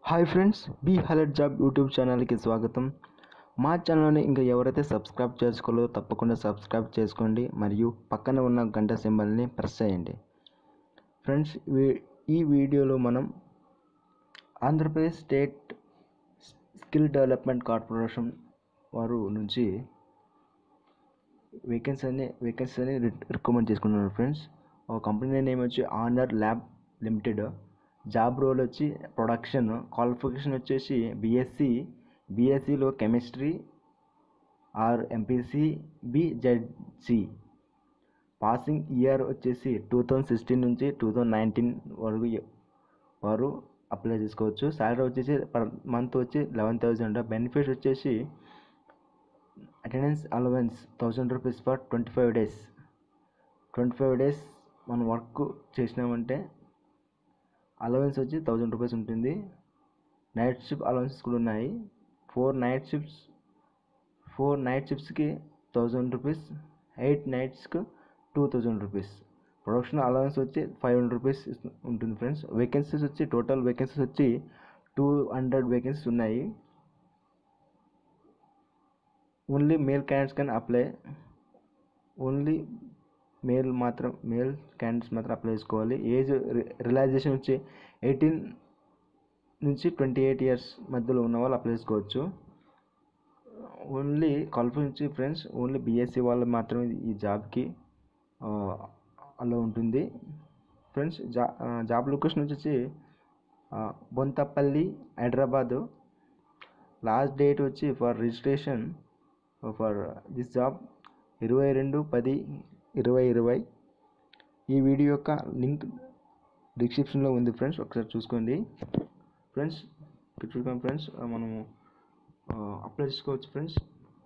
hi friends be alert job YouTube ఛానల్కి స్వాగతం మా ఛానల్ని ఇంకా ఎవరైతే సబ్స్క్రైబ్ చేసుకోలేదో తప్పకుండా సబ్స్క్రైబ్ చేసుకోండి మరియు పక్కన ఉన్న గంట సింబల్ని ప్రెస్ చేయండి ఫ్రెండ్స్ వీ- ఈ వీడియోలో మనం Andhra Pradesh state skill development corporation వారు నుంచి వేకెన్సీ అని వేకెన్సీ అని రికమెండ్ చేసుకుంటున్నాను ఫ్రెండ్స్ ఒక కంపెనీ నేమ్ వచ్చి Honour Lab Limited job role వచ్చి ప్రొడక్షన్ క్వాలిఫికేషన్ వచ్చేసి బీఎస్సీ బీఎస్సీలో chemistry or MPC BZC passing year వచ్చేసి టూ థౌజండ్ సిక్స్టీన్ నుంచి టూ థౌజండ్ నైన్టీన్ వరకు ఎ- వారు అప్లై చేసుకోవచ్చు శాలరీ వచ్చేసి పర్ మంత్ వచ్చి లెవెన్ థౌజండ్ బెనిఫిట్స్ వచ్చేసి attendance allowance thousand rupees for twenty five days twenty five days మనం వర్క్ చేసినామంటే అలవెన్స్ వచ్చి థౌజండ్ రూపీస్ ఉంటుంది నైట్ షిఫ్ట్ అలవెన్సెస్ కూడా ఉన్నాయి four night shifts four night షిఫ్ట్స్కి థౌజండ్ రూపీస్ ఎయిట్ నైట్స్కి two thousand rupees production allowance వచ్చి five hundred rupees ఉంటుంది ఫ్రెండ్స్ వేకెన్సీస్ వచ్చి టోటల్ వేకెన్సీస్ వచ్చి టూ హండ్రెడ్ వేకెన్సీస్ ఉన్నాయి only male candidates can apply only male మాత్రం మేల్ క్యాండిడేట్స్ మాత్రం apply చేసుకోవాలి ఏజ్ రిలాక్సేషన్ వచ్చి ఎయిటీన్ నుంచి ట్వంటీ ఎయిట్ ఇయర్స్ మధ్యలో ఉన్న వాళ్ళు అప్లై చేసుకోవచ్చు ఓన్లీ క్వాలిఫికేషన్ వచ్చి ఫ్రెండ్స్ ఓన్లీ బీఎస్సీ వాళ్ళు మాత్రమే ఈ జాబ్కి అలా ఉంటుంది ఫ్రెండ్స్ జా జాబ్ లొకేషన్ వచ్చేసి ఆ, బొంతపల్లి హైదరాబాదు లాస్ట్ డేట్ వచ్చి for registration for this job ఇరవై రెండు పది ఇరవై ఇరవై ఈ వీడియో యొక్క లింక్ డిస్క్రిప్షన్లో ఉంది ఫ్రెండ్స్ ఒకసారి చూసుకోండి ఫ్రెండ్స్ ఇక్కడ చూసుకోండి ఫ్రెండ్స్ మనము అప్లై చేసుకోవచ్చు friends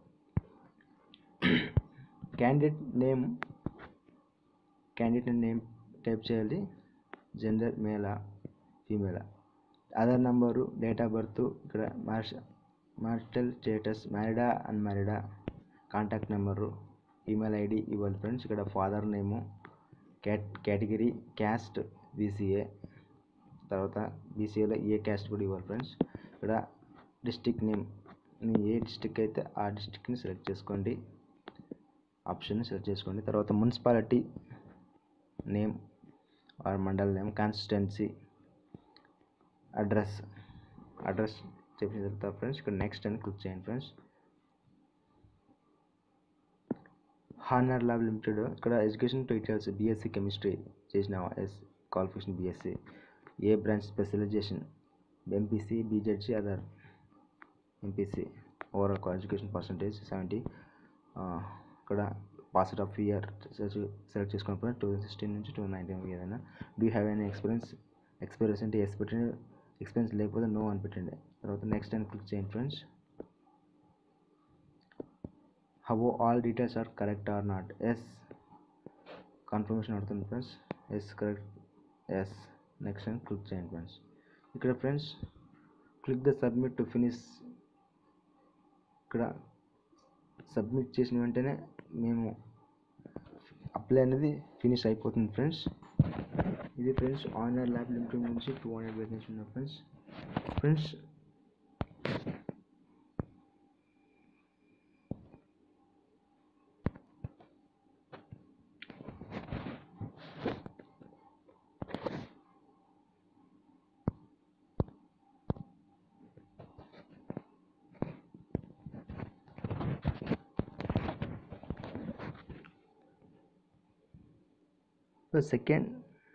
candidate name candidate name type చేయాలి జెండర్ మేలా ఫీమేలా Aadhaar number date of birth ఇక్కడ మ్యాచ్ మ్యారిటల్ స్టేటస్ మ్యారీడా అన్మ్యారీడా కాంటాక్ట్ నెంబరు ఈమెయిల్ ఐడి ఇవ్వాలి ఫ్రెండ్స్ ఇక్కడ father name cat category caste BCA తర్వాత బీసీఏలో ఏ క్యాస్ట్ కూడా ఇవ్వాలి ఫ్రెండ్స్ ఇక్కడ డిస్టిక్ నేమ్ మీ ఏ డిస్టిక్ అయితే ఆ డిస్టిక్ని సెలెక్ట్ చేసుకోండి ఆప్షన్ సెలెక్ట్ చేసుకోండి తర్వాత municipality name or mandal name constituency address address చెప్పిన తర్వాత ఫ్రెండ్స్ ఇక్కడ నెక్స్ట్ అని క్లిక్ చేయండి ఫ్రెండ్స్ హానర్ ల్యాబ్ లిమిటెడ్ ఇక్కడ ఎడ్యుకేషన్ డీటెయిల్స్ బీఎస్సీ కెమిస్ట్రీ చేసిన ఎస్ క్వాలిఫికేషన్ బీఎస్సీ ఏ branch specialization MPC BZC other MPC overall qualification percentage seventy ఇక్కడ passed of year select చేసుకున్న టూ థౌసండ్ సిక్స్టీన్ నుంచి two nineteen ఏదైనా do have any experience experience అంటే yes పెట్టండి experience లేకపోతే no అని పెట్టండి తర్వాత నెక్స్ట్ అని క్లిక్ చేయండి friends have all details are correct or not yes confirmation అడుగుతుంది friends yes correct yes next అని క్లిక్ చేయండి ఫ్రెండ్స్ ఇక్కడ friends click the submit to finish ఇక్కడ సబ్మిట్ చేసిన వెంటనే మేము అప్లై అనేది ఫినిష్ అయిపోతుంది ఫ్రెండ్స్ ఇది ఫ్రెండ్స్ ఆనర్ ల్యాబ్ లిమిటెడ్ నుంచి టూ హండ్రెడ్ వేకెన్సీ ఉన్నాయి friends friends second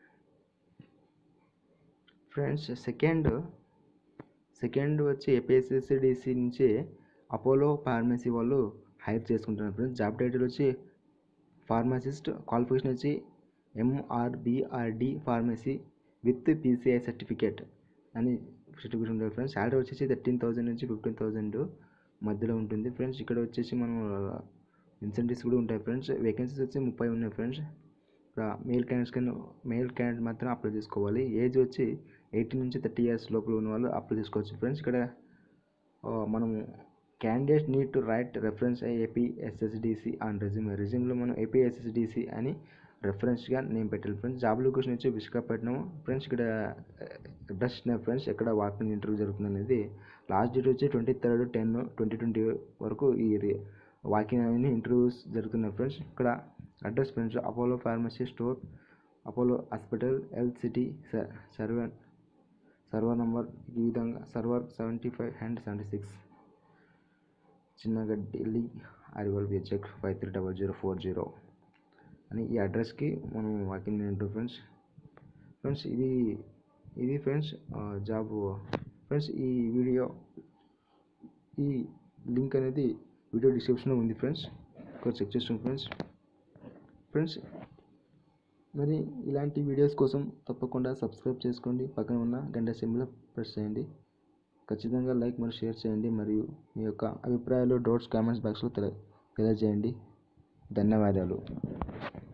friends second second వచ్చి ఏపీఎస్ఎస్సిడిసి నుంచి అపోలో ఫార్మసీ వాళ్ళు హైర్ చేసుకుంటున్నారు ఫ్రెండ్స్ జాబ్ టైటిల్ వచ్చి ఫార్మసిస్ట్ క్వాలిఫికేషన్ వచ్చి ఎంఆర్బిఆర్డి ఫార్మసీ విత్ పీసీఐ సర్టిఫికేట్ అని సర్టిఫికేట్ ఉంటుంది ఫ్రెండ్స్ శాలరీ వచ్చేసి థర్టీన్ థౌసండ్ నుంచి ఫిఫ్టీన్ థౌసండ్ మధ్యలో ఉంటుంది ఫ్రెండ్స్ ఇక్కడ వచ్చేసి మనం ఇన్సెంటివ్స్ కూడా ఉంటాయి ఫ్రెండ్స్ వేకెన్సీస్ వచ్చి ముప్పై ఉన్నాయి ఫ్రెండ్స్ ఇక్కడ మేల్ క్యాండిడేట్స్ కింద మేల్ క్యాండిడేట్ మాత్రం అప్లై చేసుకోవాలి ఏజ్ వచ్చి ఎయిటీన్ నుంచి థర్టీ ఇయర్స్ లోపల ఉన్న వాళ్ళు అప్లై చేసుకోవచ్చు ఫ్రెండ్స్ ఇక్కడ ఆ, మనము candidate need to write reference AP SSDC on resume రెజ్యూమ్లో మనం ఏపీ ఎస్ఎస్డిసి అని రెఫరెన్స్గా నేను పెట్టాను ఫ్రెండ్స్ జాబ్ లొకేషన్ వచ్చి విశాఖపట్నం ఫ్రెండ్స్ ఇక్కడ అడ్రస్ ఫ్రెండ్స్ ఎక్కడ వాకింగ్ ఇంటర్వ్యూ జరుగుతుంది అనేది లాస్ట్ డేట్ వచ్చి twenty third ten twenty twenty వరకు ఈ వాకింగ్ అనేది ఇంటర్వ్యూస్ జరుగుతున్నాయి ఫ్రెండ్స్ ఇక్కడ address friends Apollo pharmacy store Apollo hospital health city server server number ఈ విధంగా server seventy five and seventy six Chinagadili Arilova Vizag five three double zero four zero అని ఈ అడ్రస్కి మనం వాకింగ్ ఇంటర్వ్యూ ఫ్రెండ్స్ ఫ్రెండ్స్ ఇది ఇది ఫ్రెండ్స్ జాబ్ ఫ్రెండ్స్ ఈ video ఈ లింక్ అనేది వీడియో డిస్క్రిప్షన్లో ఉంది ఫ్రెండ్స్ ఇక్కడ చెక్ చేసుకోండి ఫ్రెండ్స్ ఫ్రెండ్స్ మరి ఇలాంటి వీడియోస్ కోసం తప్పకుండా సబ్స్క్రైబ్ చేసుకోండి పక్కన ఉన్న గంట సింబల్ ప్రెస్ చేయండి ఖచ్చితంగా లైక్ మరియు షేర్ చేయండి మరియు మీ యొక్క అభిప్రాయాలు డౌట్స్ కామెంట్స్ బాక్స్లో తెల తెలియజేయండి ధన్యవాదాలు